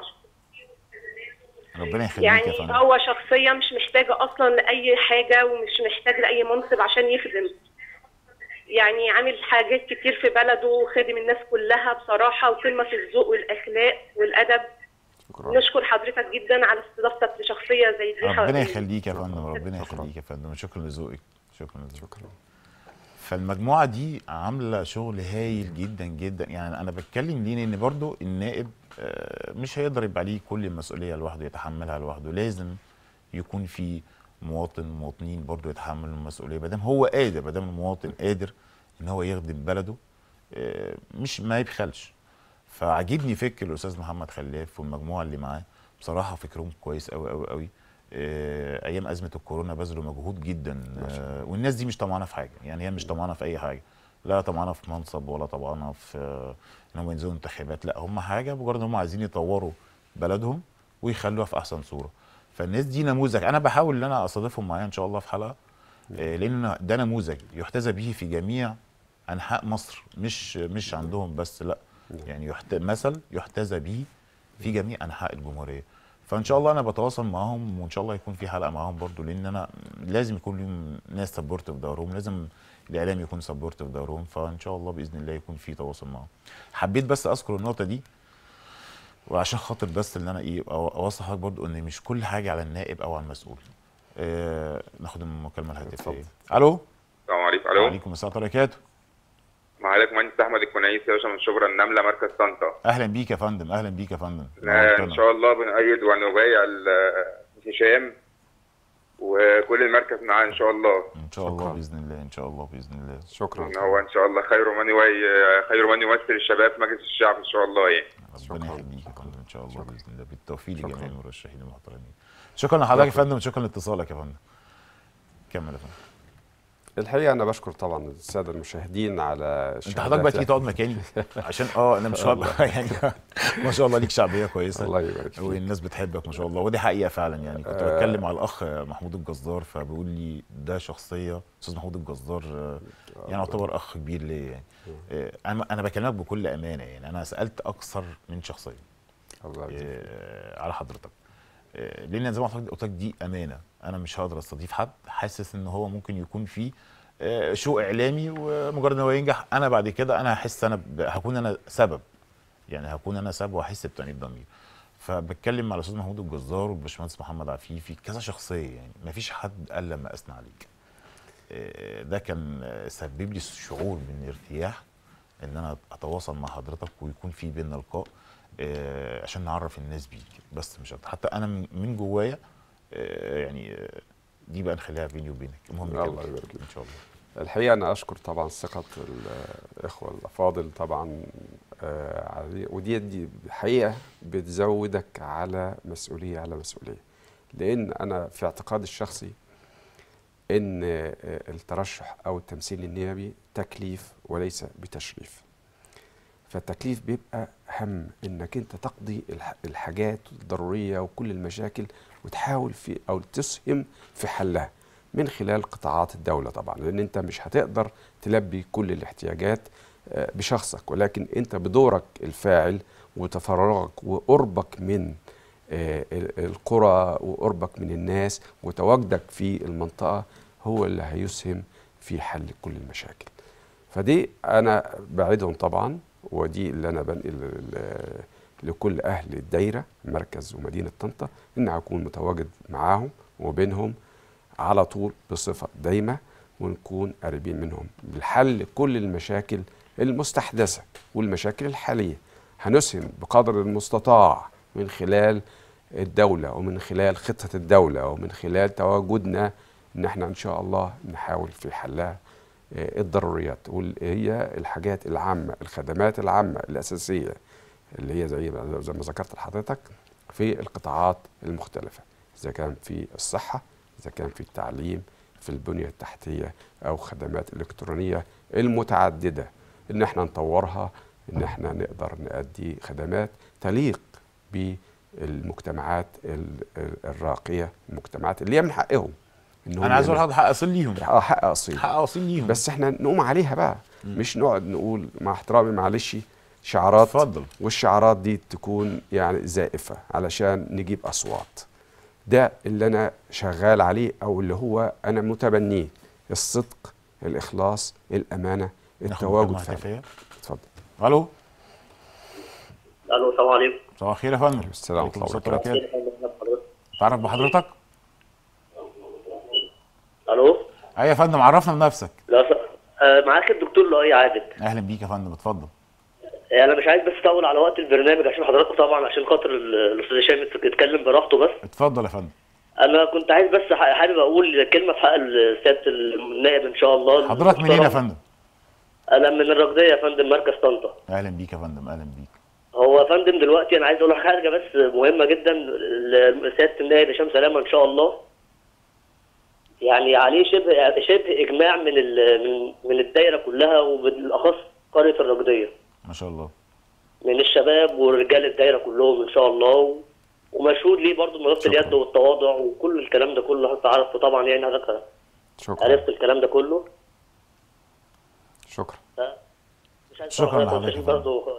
ربنا يخليك يا يعني فندم هو شخصية مش محتاجة أصلا لأي حاجة ومش محتاج لأي منصب عشان يخدم يعني عامل حاجات كتير في بلده وخادم الناس كلها بصراحة وكلمة في الذوق والأخلاق والأدب شكرا نشكر حضرتك جدا على استضافتك لشخصية زي دي ربنا حضرتك. يخليك يا فندم ربنا شكراً. يخليك يا فندم شكرا لذوقك شكرا لذوقك شكرا فالمجموعه دي عامله شغل هايل جدا جدا يعني انا بتكلم ليه لان برضو النائب آه، مش هيقدر يبقى عليه كل المسؤوليه لوحده يتحملها لوحده لازم يكون في مواطن مواطنين برضو يتحملوا المسؤوليه ما دام هو قادر ما دام المواطن قادر ان هو يخدم بلده آه، مش ما يبخلش فعجبني فكر الاستاذ محمد خلاف والمجموعه اللي معاه بصراحه فكرهم كويس قوي قوي قوي آه، ايام ازمه الكورونا بذلوا مجهود جدا آه، والناس دي مش طمعانه في حاجه يعني هي مش طمعانه في اي حاجه لا طمعانه في منصب ولا طمعانه في آه، ان هم ينزلوا انتخابات لا هم حاجه مجرد ان هم عايزين يطوروا بلدهم ويخلوها في احسن صوره فالناس دي نموذج انا بحاول ان انا استضيفهم معايا ان شاء الله في حلقه آه، لان ده نموذج يحتذى به في جميع انحاء مصر مش مش عندهم بس لا يعني يحت... مثل يحتذى به في جميع انحاء الجمهوريه فان شاء الله انا بتواصل معاهم وان شاء الله يكون في حلقه معاهم برضو لان انا لازم يكون لهم ناس سبورت في دورهم لازم الاعلام يكون سبورت في دورهم فان شاء الله باذن الله يكون في تواصل معاهم حبيت بس اذكر النقطه دي وعشان خاطر بس ان انا ايه أو- اوصل حضرتك برضو ان مش كل حاجه على النائب او على المسؤول آه ناخد المكالمه الهاتفيه الو السلام عليكم الو وعليكم السلام ورحمه الله وبركاته معاليك مهندس احمد الكنيسي يا باشا من شبرا النمله مركز طنطا اهلا بيك يا فندم اهلا بيك يا فندم آه، ان نورتنا. شاء الله بنأيد ونبايع ال- هشام وكل المركز معاه ان شاء الله ان شاء الله شكراً. باذن الله ان شاء الله باذن الله شكرا ان هو ان شاء الله خير من يوي خير من يمثل الشباب في مجلس الشعب ان شاء الله يعني ربنا شكراً. يخليك يا فندم ان شاء الله شكراً. باذن الله بالتوفيق شكراً. لجميع المرشحين المحترمين شكرا لحضرتك يا شكراً. فندم شكرا لاتصالك يا فندم كمل يا فندم الحقيقه انا بشكر طبعا الساده المشاهدين على انت حضرتك بقى تيجي تقعد مكاني عشان اه انا مش هقدر يعني ما شاء الله ليك شعبيه كويسه الله يبارك فيك والناس بتحبك ما شاء الله ودي حقيقه فعلا يعني كنت آه. بتكلم مع الاخ محمود الجزار فبيقول لي ده شخصيه استاذ محمود الجزار آه، يعني يعتبر اخ كبير ليا يعني آه، انا انا بكلمك بكل امانه يعني انا سالت اكثر من شخصيه الله يبارك فيك. آه، على حضرتك آه، لان زي ما حضرتك قلت لك دي امانه انا مش هقدر استضيف حد حاسس ان هو ممكن يكون فيه آه، شو اعلامي ومجرد ان هو ينجح انا بعد كده انا هحس انا ب- هكون انا سبب يعني هكون انا سبب واحس بتانيب ضمير فبتكلم مع الاستاذ محمود الجزار والباشمهندس محمد عفيفي كذا شخصيه يعني ما فيش حد قال لما اثنى عليك آه، ده كان آه، سبب لي شعور من ارتياح ان انا اتواصل مع حضرتك ويكون في بينا لقاء آه، عشان نعرف الناس بيك بس مش أكتر. حتى انا من من جوايا آه، يعني آه، دي بقى نخليها بيني وبينك المهم الله كده. يبارك فيك. ان شاء الله الحقيقه انا اشكر طبعا ثقه الاخوه الافاضل طبعا آه، عليه ودي دي حقيقه بتزودك على مسؤوليه على مسؤوليه لان انا في اعتقادي الشخصي ان آه، الترشح او التمثيل النيابي تكليف وليس بتشريف فالتكليف بيبقى هم انك انت تقضي الح- الحاجات الضروريه وكل المشاكل وتحاول في او تسهم في حلها من خلال قطاعات الدوله طبعا لان انت مش هتقدر تلبي كل الاحتياجات آه، بشخصك ولكن انت بدورك الفاعل وتفرغك وقربك من آه، ال- القرى وقربك من الناس وتواجدك في المنطقه هو اللي هيسهم في حل كل المشاكل فدي انا بعدهم طبعا ودي اللي انا بنقل ل- لكل اهل الدايره مركز ومدينه طنطا ان اكون متواجد معاهم وبينهم على طول بصفه دايمه ونكون قريبين منهم لحل كل المشاكل المستحدثه والمشاكل الحاليه هنسهم بقدر المستطاع من خلال الدوله ومن خلال خطه الدوله ومن خلال تواجدنا ان احنا ان شاء الله نحاول في حلها آه، الضروريات واللي هي الحاجات العامه الخدمات العامه الاساسيه اللي هي زي ما زي ما ذكرت لحضرتك في القطاعات المختلفه اذا كان في الصحه اذا كان في التعليم في البنيه التحتيه او خدمات الكترونيه المتعدده ان احنا نطورها ان احنا نقدر نأدي خدمات تليق بالمجتمعات ال- ال- الراقيه المجتمعات اللي هي من حقهم إن هم انا عايز اقول يعملوا- لحضرتك حق اصيل ليهم اه حق اصيل حق اصيل ليهم بس احنا نقوم عليها بقى مش نقعد نقول مع احترامي معلش شعارات اتفضل. والشعارات دي تكون يعني زائفه علشان نجيب اصوات ده اللي انا شغال عليه او اللي هو انا متبنيه الصدق الاخلاص الامانه ناخد التواجد مكالمة فعلا هاتفية. اتفضل الو الو السلام عليكم صباح الخير يا فندم السلام عليكم ورحمة السلام الله وبركاته. تعرف بحضرتك الو ايوه يا فندم عرفنا بنفسك لا س... آه معاك الدكتور لؤي عابد اهلا بيك يا فندم اتفضل آه، انا مش عايز بس اطول على وقت البرنامج عشان حضراتكم طبعا عشان خاطر ال- الاستاذ هشام يتكلم براحته بس اتفضل يا فندم انا كنت عايز بس ح- حابب اقول كلمه في حق ال- سياده النائب ان شاء الله حضرتك منين يا فندم انا من الرغديه يا فندم مركز طنطا اهلا بيك يا فندم اهلا بيك هو يا فندم دلوقتي انا عايز اقول لك حاجه بس مهمه جدا ل- سياده النائب هشام سلامه ان شاء الله يعني عليه شبه شبه اجماع من ال- من من الدايره كلها وبالاخص قريه الرغديه ما شاء الله من الشباب ورجال الدايره كلهم ان شاء الله و- ومشهود ليه برضه بنظافه شكرا. اليد والتواضع وكل الكلام ده كله حضرتك عارفه طبعا يعني حضرتك شكرا عرفت الكلام ده كله شكرا مش عايز شكرا حضرتك لحضرتك يا تشوف فندم. برضه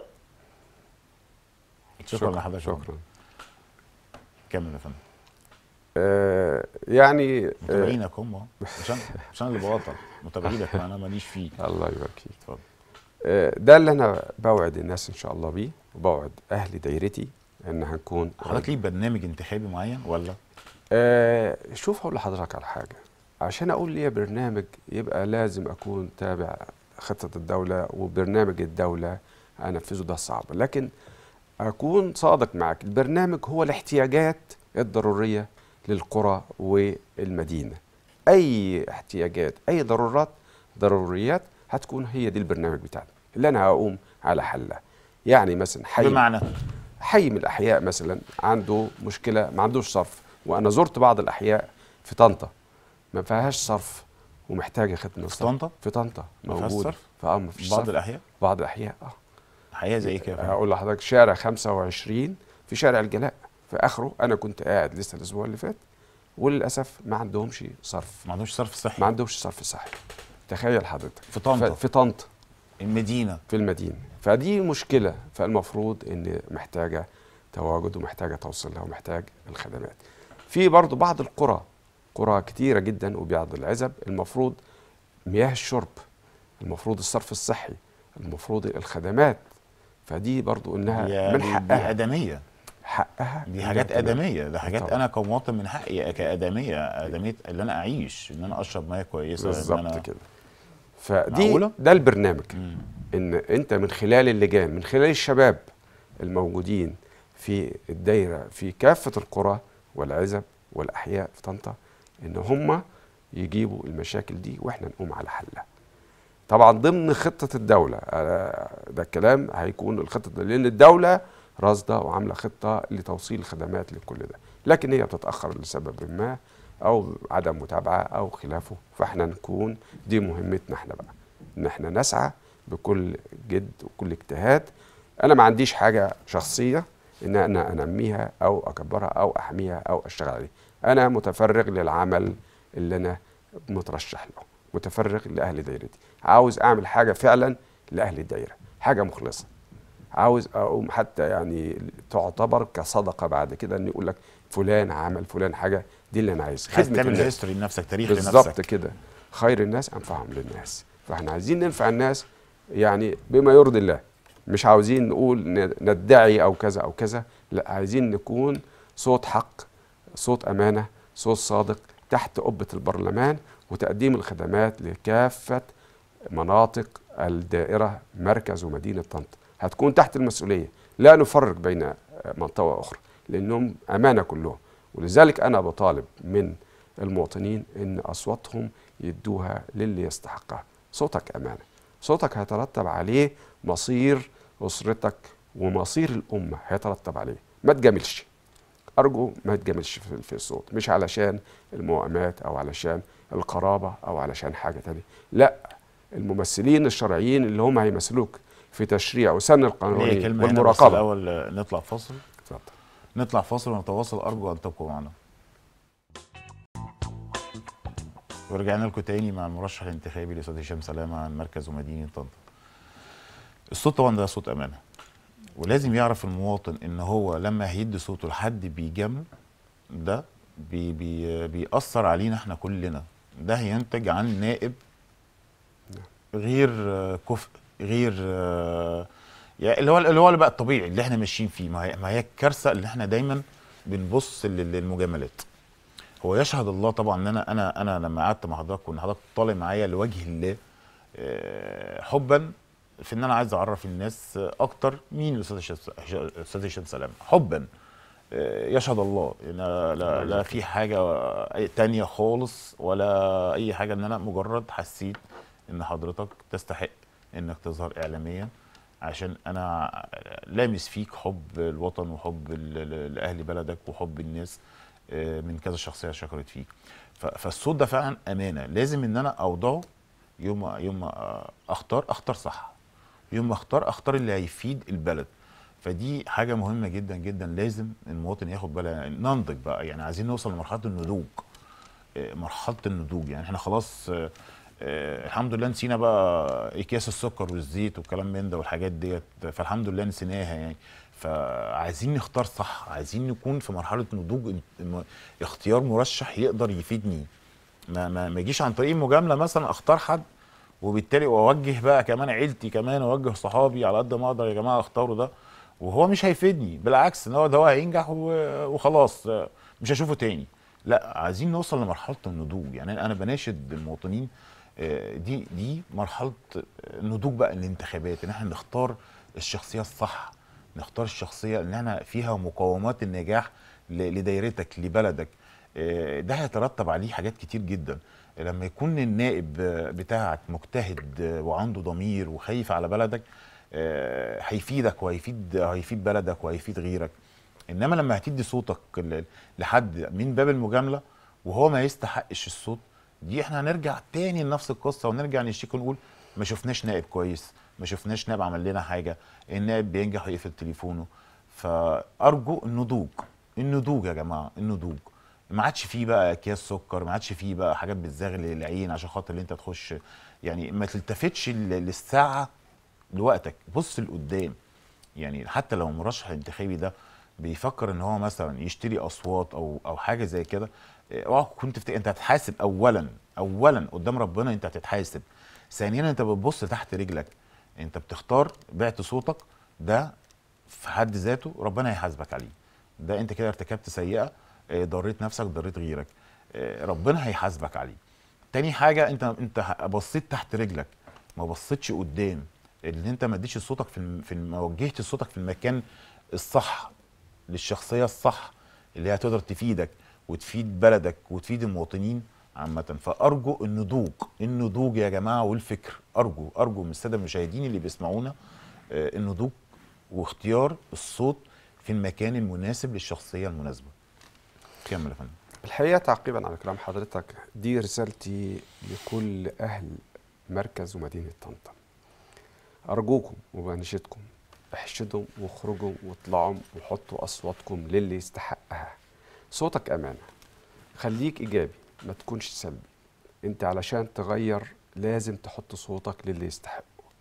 شكرا لحضرتك يا فندم. شكرا كمل يا فندم آه يعني آه متابعينك هم أهو. مش انا مش انا اللي بوطن متابعينك انا ماليش فيه الله يبارك فيك اتفضل آه، ده اللي انا بوعد الناس ان شاء الله بيه وبوعد اهل دايرتي ان هنكون حضرتك ليه برنامج انتخابي معين ولا آه شوف هقول لحضرتك على حاجه عشان اقول لي برنامج يبقى لازم اكون تابع خطه الدوله وبرنامج الدوله انفذه ده صعب لكن اكون صادق معك البرنامج هو الاحتياجات الضروريه للقرى والمدينه اي احتياجات اي ضرورات ضروريات هتكون هي دي البرنامج بتاعنا اللي انا هقوم على حلها يعني مثلا حي بمعنى حي من الاحياء مثلا عنده مشكله ما عندوش صرف وانا زرت بعض الاحياء في طنطا ما فيهاش صرف ومحتاجه خدمه في صرف. طنطا؟ في طنطا ما فيهاش موجود صرف؟ فاه ما فيش بعض صرف. الاحياء بعض الاحياء اه حقيقه زي ايه كده يا فندم؟ هقول لحضرتك شارع 25 في شارع الجلاء في اخره انا كنت قاعد لسه الاسبوع اللي فات وللاسف ما عندهمش صرف ما عندوش صرف صحي ما عندهمش صرف صحي تخيل حضرتك في طنطا. ف- في طنطا المدينه في المدينه فدي مشكله فالمفروض ان محتاجه تواجد ومحتاجه توصيلها ومحتاج الخدمات في برضو بعض القرى قرى كتيره جدا وبعض العزب المفروض مياه الشرب المفروض الصرف الصحي المفروض الخدمات فدي برضو انها هي من دي- دي حقها ادميه حقها دي إنها حاجات تبقى- ادميه ده حاجات طبعا. انا كمواطن من حقي كادميه ادميه اللي انا اعيش ان انا اشرب ميه كويسه إن بالظبط أنا كده فدي معقولة؟ ده البرنامج مم. ان انت من خلال اللجان من خلال الشباب الموجودين في الدايره في كافه القرى والعزب والاحياء في طنطا ان هم يجيبوا المشاكل دي واحنا نقوم على حلها طبعا ضمن خطه الدوله آه، ده الكلام هيكون الخطه ده لان الدوله راصده وعامله خطه لتوصيل الخدمات لكل ده لكن هي بتتاخر لسبب ما او عدم متابعه او خلافه فاحنا نكون دي مهمتنا احنا بقى ان احنا نسعى بكل جد وكل اجتهاد انا ما عنديش حاجه شخصيه ان انا انميها او اكبرها او احميها او اشتغل عليها انا متفرغ للعمل اللي انا مترشح له متفرغ لاهل دايرتي عاوز اعمل حاجه فعلا لاهل الدايره حاجه مخلصه عاوز اقوم حتى يعني تعتبر كصدقه بعد كده ان يقول لك فلان عمل فلان حاجه دي اللي انا عايزها عايز خدمه تعمل الناس هيستوري لنفسك تاريخ بالظبط لنفسك كده خير الناس انفعهم للناس فاحنا عايزين ننفع الناس يعني بما يرضي الله مش عاوزين نقول ن- ندعي او كذا او كذا لا عايزين نكون صوت حق صوت امانه صوت صادق تحت قبه البرلمان وتقديم الخدمات لكافه مناطق الدائره مركز ومدينه طنطا هتكون تحت المسؤوليه لا نفرق بين منطقه واخرى لانهم امانه كلهم ولذلك انا بطالب من المواطنين ان اصواتهم يدوها للي يستحقها صوتك امانه صوتك هيترتب عليه مصير اسرتك ومصير الامه هيترتب عليه ما تجاملش ارجو ما تجاملش في في الصوت مش علشان الموائمات او علشان القرابه او علشان حاجه تانية لا الممثلين الشرعيين اللي هم هيمثلوك في تشريع وسن ليه القانوني كلمه هنا بس والمراقبه الاول آه، نطلع فاصل اتفضل. نطلع فاصل ونتواصل ارجو ان تبقوا معنا ورجعنا لكم تاني مع المرشح الانتخابي الاستاذ هشام سلامه عن مركز ومدينه طنطا الصوت طبعا ده صوت امانه ولازم يعرف المواطن ان هو لما هيدي صوته لحد بيجامله ده بي بي بيأثر علينا احنا كلنا ده هينتج عن نائب غير آه، كفء غير آه، يعني اللي هو اللي هو اللي بقى الطبيعي اللي احنا ماشيين فيه ما هي ما هي الكارثه اللي احنا دايما بنبص لل- للمجاملات هو يشهد الله طبعا ان انا انا انا لما قعدت مع حضرتك وان حضرتك طالع معايا لوجه الله آه، حبا في ان انا عايز اعرف الناس آه، اكتر مين الاستاذ هشام- الاستاذ هشام سلامه حبا آه، يشهد الله لا لا, لا في حاجه أي- تانية خالص ولا اي حاجه ان انا مجرد حسيت ان حضرتك تستحق انك تظهر اعلاميا عشان انا لامس فيك حب الوطن وحب ال- ال- لاهل بلدك وحب الناس آه، من كذا شخصيه شكرت فيك ف- فالصوت ده فعلا امانه لازم ان انا اوضعه يوم ما- يوم ما آه، اختار اختار صح يوم ما اختار اختار اللي هيفيد البلد فدي حاجه مهمه جدا جدا لازم المواطن ياخد باله ننضج بقى يعني عايزين نوصل لمرحله النضوج آه، مرحله النضوج يعني احنا خلاص آه، آه، الحمد لله نسينا بقى اكياس السكر والزيت والكلام من ده والحاجات ديت فالحمد لله نسيناها يعني فعايزين نختار صح عايزين نكون في مرحله نضوج م- اختيار مرشح يقدر يفيدني ما ما ما يجيش عن طريق المجامله مثلا اختار حد وبالتالي واوجه بقى كمان عيلتي كمان اوجه صحابي على قد ما اقدر يا جماعه اختاروا ده وهو مش هيفيدني بالعكس ان هو ده هو هينجح و- وخلاص آه، مش هشوفه تاني لا عايزين نوصل لمرحله النضوج يعني انا بناشد المواطنين آه، دي دي مرحله النضوج بقى الانتخابات ان احنا نختار الشخصيه الصح نختار الشخصيه اللي احنا فيها مقومات النجاح ل- لدايرتك لبلدك آه، ده هيترتب عليه حاجات كتير جدا لما يكون النائب آه، بتاعك مجتهد آه، وعنده ضمير وخايف على بلدك آه، هيفيدك وهيفيد هيفيد بلدك وهيفيد غيرك انما لما هتدي صوتك ل- لحد من باب المجامله وهو ما يستحقش الصوت دي احنا هنرجع تاني لنفس القصه ونرجع نشتكي ونقول ما شفناش نائب كويس ما شفناش نائب عمل لنا حاجه النائب بينجح ويقفل تليفونه فارجو النضوج النضوج يا جماعه النضوج ما عادش فيه بقى اكياس سكر ما عادش فيه بقى حاجات بتزغل العين عشان خاطر اللي انت تخش يعني ما تلتفتش ل- للساعه لوقتك بص لقدام يعني حتى لو المرشح الانتخابي ده بيفكر ان هو مثلا يشتري اصوات او او حاجه زي كده إيه، اوعى تكون تفتكر انت هتحاسب اولا اولا قدام ربنا انت هتتحاسب ثانيا انت بتبص تحت رجلك انت بتختار بعت صوتك ده في حد ذاته ربنا هيحاسبك عليه ده انت كده ارتكبت سيئه إيه، ضريت نفسك ضريت غيرك إيه، ربنا هيحاسبك عليه تاني حاجه انت انت بصيت تحت رجلك ما بصيتش قدام اللي انت ما اديتش صوتك في الم- في الم- ما وجهتش صوتك في المكان الصح للشخصيه الصح اللي هي هتقدر تفيدك وتفيد بلدك وتفيد المواطنين عامه فارجو النضوج النضوج يا جماعه والفكر ارجو ارجو من الساده المشاهدين اللي بيسمعونا آه، النضوج واختيار الصوت في المكان المناسب للشخصيه المناسبه كمل يا فندم الحقيقه تعقيبا على كلام حضرتك دي رسالتي لكل اهل مركز ومدينه طنطا ارجوكم وبنشدكم احشدوا واخرجوا واطلعوا وحطوا اصواتكم للي يستحقها صوتك امانه خليك ايجابي ما تكونش سلبي انت علشان تغير لازم تحط صوتك للي يستحقه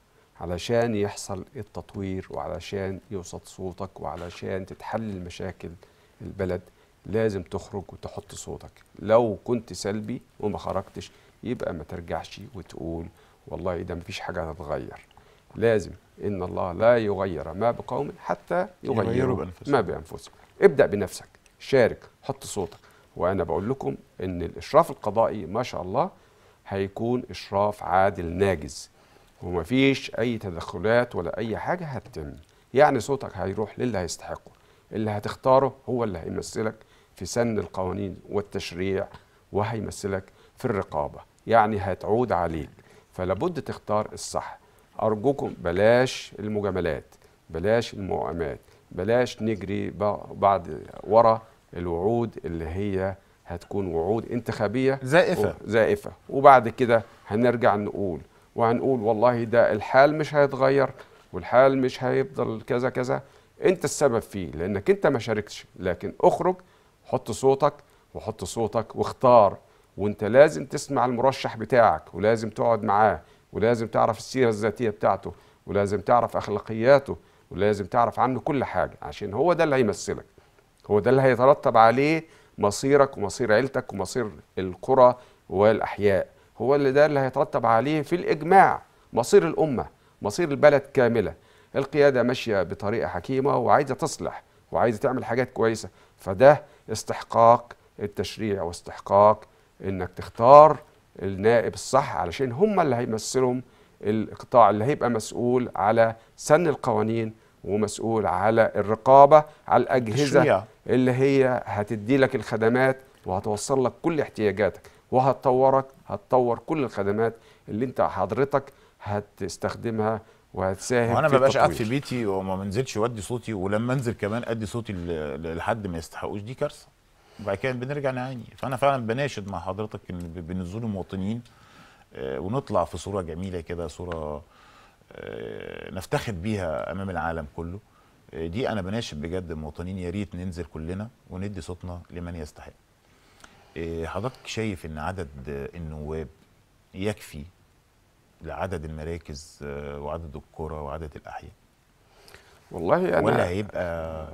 علشان يحصل التطوير وعلشان يوصل صوتك وعلشان تتحل مشاكل البلد لازم تخرج وتحط صوتك لو كنت سلبي وما خرجتش يبقى ما ترجعش وتقول والله ده مفيش حاجة هتتغير لازم إن الله لا يغير ما بقوم حتى يغيروا يغيروا بأنفسهم. ما بأنفسهم ابدأ بنفسك شارك حط صوتك وأنا بقول لكم إن الإشراف القضائي ما شاء الله هيكون إشراف عادل ناجز ومفيش أي تدخلات ولا أي حاجة هتتم يعني صوتك هيروح للي هيستحقه اللي هتختاره هو اللي هيمثلك في سن القوانين والتشريع وهيمثلك في الرقابة يعني هتعود عليك فلابد تختار الصح أرجوكم بلاش المجاملات بلاش الموائمات بلاش نجري ب- بعد ورا الوعود اللي هي هتكون وعود انتخابية زائفة. و- زائفة وبعد كده هنرجع نقول وهنقول والله ده الحال مش هيتغير والحال مش هيفضل كذا كذا انت السبب فيه لانك انت ما شاركتش لكن اخرج حط صوتك وحط صوتك واختار وانت لازم تسمع المرشح بتاعك ولازم تقعد معاه ولازم تعرف السيرة الذاتية بتاعته ولازم تعرف اخلاقياته ولازم تعرف عنه كل حاجة عشان هو ده اللي هيمثلك هو ده اللي هيترتب عليه مصيرك ومصير عيلتك ومصير القرى والأحياء هو اللي ده اللي هيترتب عليه في الإجماع مصير الأمة مصير البلد كاملة القيادة ماشية بطريقة حكيمة وعايزة تصلح وعايزة تعمل حاجات كويسة فده استحقاق التشريع واستحقاق انك تختار النائب الصح علشان هم اللي هيمثلهم القطاع اللي هيبقى مسؤول على سن القوانين ومسؤول على الرقابة على الأجهزة تشريع. اللي هي هتدي لك الخدمات وهتوصل لك كل احتياجاتك وهتطورك هتطور كل الخدمات اللي انت حضرتك هتستخدمها وهتساهم وانا في ما بقاش قاعد في التطوير. بيتي وما منزلش وادي صوتي ولما انزل كمان ادي صوتي ل- لحد ما يستحقوش دي كارثه وبعد كده بنرجع نعاني فانا فعلا بناشد مع حضرتك ان ب- بنزول المواطنين آه، ونطلع في صوره جميله كده صوره آه، نفتخر بيها امام العالم كله آه، دي انا بناشد بجد المواطنين يا ريت ننزل كلنا وندي صوتنا لمن يستحق آه، حضرتك شايف ان عدد آه، النواب يكفي لعدد المراكز آه، وعدد القرى وعدد الاحياء والله انا ولا هيبقى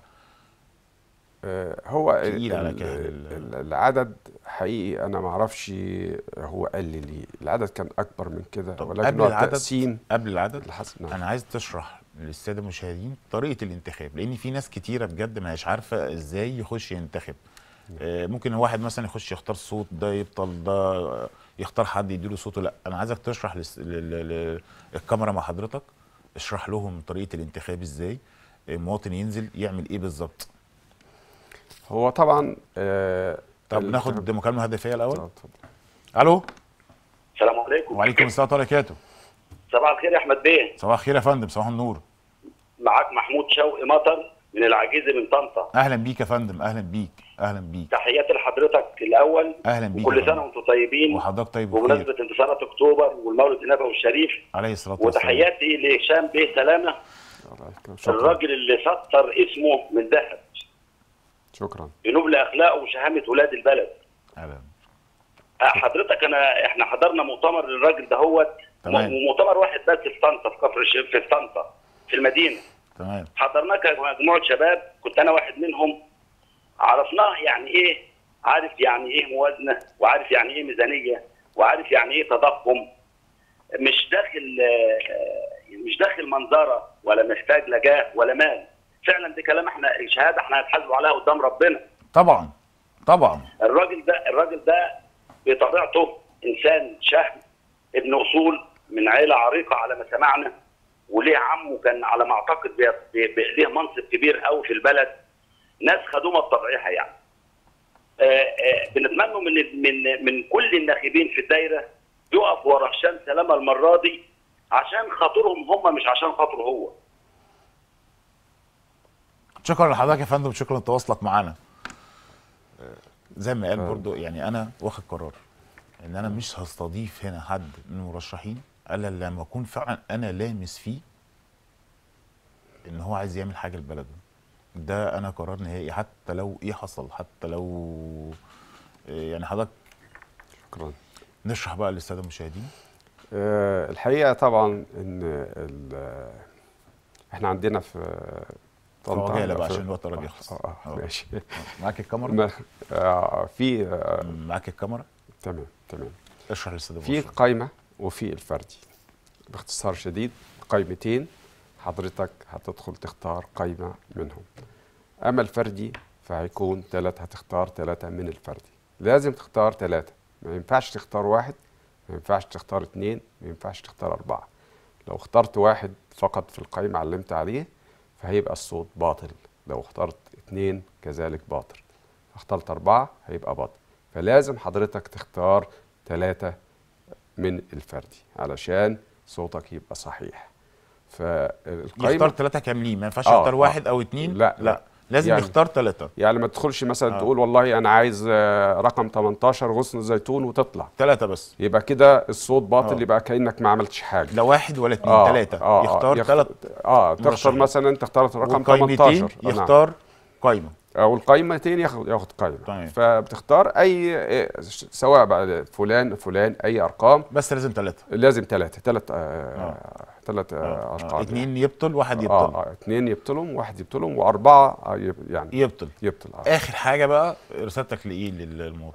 آه، هو ال- تقيل على ال- كاهل ال- ال- العدد حقيقي انا ما اعرفش هو قال لي ليه العدد كان اكبر من كده طب ولكن قبل هو العدد التقسيم قبل العدد اللي حصل نعم. انا عايز تشرح للساده المشاهدين طريقه الانتخاب لان في ناس كتيره بجد ما هيش عارفه ازاي يخش ينتخب آه، ممكن واحد مثلا يخش يختار صوت ده يبطل ده آه، يختار حد يديله صوته لا انا عايزك تشرح للس- لل- لل- الكاميرا مع حضرتك اشرح لهم طريقه الانتخاب ازاي المواطن ينزل يعمل ايه بالظبط هو طبعا آه طب ال- ناخد مكالمه هدفيه الاول اتفضل. الو السلام عليكم وعليكم السلام ورحمه الله وبركاته صباح الخير يا احمد بيه صباح الخير يا فندم صباح النور معاك محمود شوقي مطر من العجيزه من طنطا اهلا بيك يا فندم اهلا بيك اهلا بيك تحياتي لحضرتك الاول اهلا بيك وكل يا سنه فندم. وانتم طيبين وحضرتك طيب بخير بمناسبه انتصارات اكتوبر والمولد النبوي الشريف عليه الصلاه والسلام وتحياتي لهشام بيه سلامه عليكم. شكرا الراجل اللي سطر اسمه من ذهب شكرا بنبل اخلاقه وشهامه ولاد البلد اهلا حضرتك انا احنا حضرنا مؤتمر للراجل دهوت تمام. ومؤتمر واحد بس في طنطا في كفر الشيخ في طنطا في المدينه تمام حضرناه كمجموعه شباب كنت انا واحد منهم عرفناه يعني ايه عارف يعني ايه موازنه وعارف يعني ايه ميزانيه وعارف يعني ايه تضخم مش داخل آه، مش داخل منظره ولا محتاج لا جاه ولا مال فعلا دي كلام احنا شهاده احنا هنتحاسبوا عليها قدام ربنا طبعا طبعا الراجل ده الراجل ده بطبيعته انسان شهم ابن اصول من عيله عريقه على ما سمعنا وليه عمه كان على ما اعتقد بي- بي- بي- ليه منصب كبير قوي في البلد ناس خدومه بطبعها يعني آه، آه، بنتمنى من من من كل الناخبين في الدايره يقف ورا هشام سلامه المره دي عشان خاطرهم هم مش عشان خاطره هو شكرا لحضرتك يا فندم شكرا لتواصلك معانا آه، زي ما قال برضو يعني انا واخد قرار ان انا مش هستضيف هنا حد من المرشحين الا لما اكون فعلا انا لامس فيه ان هو عايز يعمل حاجه لبلده ده انا قرار نهائي حتى لو ايه حصل حتى لو آه، يعني حضرتك شكرا نشرح بقى للساده المشاهدين آه، الحقيقه طبعا ان ال- احنا عندنا في طنطا عجالة بقى في- عشان الوقت قرب يخلص. آه، آه، آه. ماشي معاك الكاميرا ما- آه، في آه، معاك الكاميرا تمام تمام اشرح للساده في المشاهدين قائمة وفي الفردي باختصار شديد قائمتين حضرتك هتدخل تختار قائمة منهم أما الفردي فهيكون ثلاثة هتختار ثلاثة من الفردي لازم تختار ثلاثة ما ينفعش تختار واحد ما ينفعش تختار اثنين ما ينفعش تختار أربعة لو اخترت واحد فقط في القائمة علمت عليه فهيبقى الصوت باطل لو اخترت اثنين كذلك باطل اخترت أربعة هيبقى باطل فلازم حضرتك تختار ثلاثة من الفردي علشان صوتك يبقى صحيح فالقائمة يختار ثلاثه كاملين ما ينفعش آه، يختار آه. واحد او اثنين لا، لا لا. لازم يعني- يختار ثلاثه يعني ما تدخلش مثلا آه. تقول والله انا عايز آه، رقم 18 غصن زيتون وتطلع ثلاثه بس يبقى كده الصوت باطل آه. يبقى كانك ما عملتش حاجه لا واحد ولا اثنين آه، ثلاثه آه، يختار يخ- ثلاث اه تختار مرشحين. مثلا انت اخترت رقم وقائمتين 18 آه، نعم. يختار قائمه او القائمتين ياخد ياخد قائمه تمام. فبتختار اي إيه، سواء بقى فلان فلان اي ارقام بس لازم ثلاثه لازم ثلاثه ثلاث آه ثلاث آه ارقام اثنين يبطل واحد اه يبطل اه اثنين يبطلهم واحد يبطلهم واربعه آه، يب- يعني يبطل يبطل آه. اخر حاجه بقى رسالتك لايه للمواطن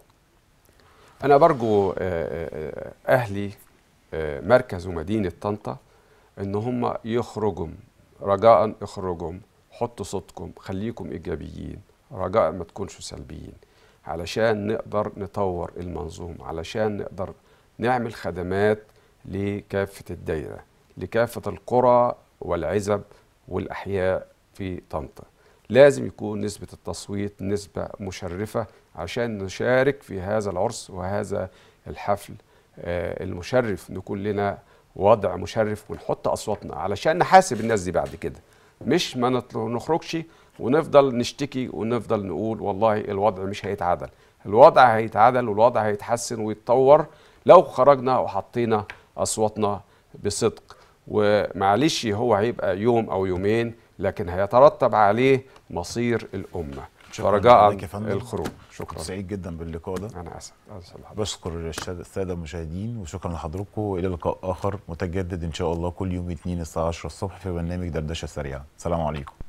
أنا برجو آه، آه، أهلي آه، مركز ومدينة طنطا إن هم يخرجوا رجاء اخرجوا حطوا صوتكم خليكم إيجابيين رجاء ما تكونش سلبيين علشان نقدر نطور المنظومة علشان نقدر نعمل خدمات لكافة الدايرة لكافة القرى والعزب والأحياء في طنطا لازم يكون نسبة التصويت نسبة مشرفة عشان نشارك في هذا العرس وهذا الحفل آه، المشرف نكون لنا وضع مشرف ونحط أصواتنا علشان نحاسب الناس دي بعد كده مش ما نطل- نخرجش ونفضل نشتكي ونفضل نقول والله الوضع مش هيتعدل الوضع هيتعدل والوضع هيتحسن ويتطور لو خرجنا وحطينا أصواتنا بصدق ومعلش هو هيبقى يوم أو يومين لكن هيترتب عليه مصير الأمة شكراً فرجاء لحضرتك يا فندم. الخروج كنت شكرا سعيد جدا باللقاء ده أنا أسف أسف لحضرتك. بشكر الشاد- الساده المشاهدين وشكرا لحضراتكم والى لقاء اخر متجدد ان شاء الله كل يوم اثنين الساعه 10 الصبح في برنامج دردشه سريعه سلام عليكم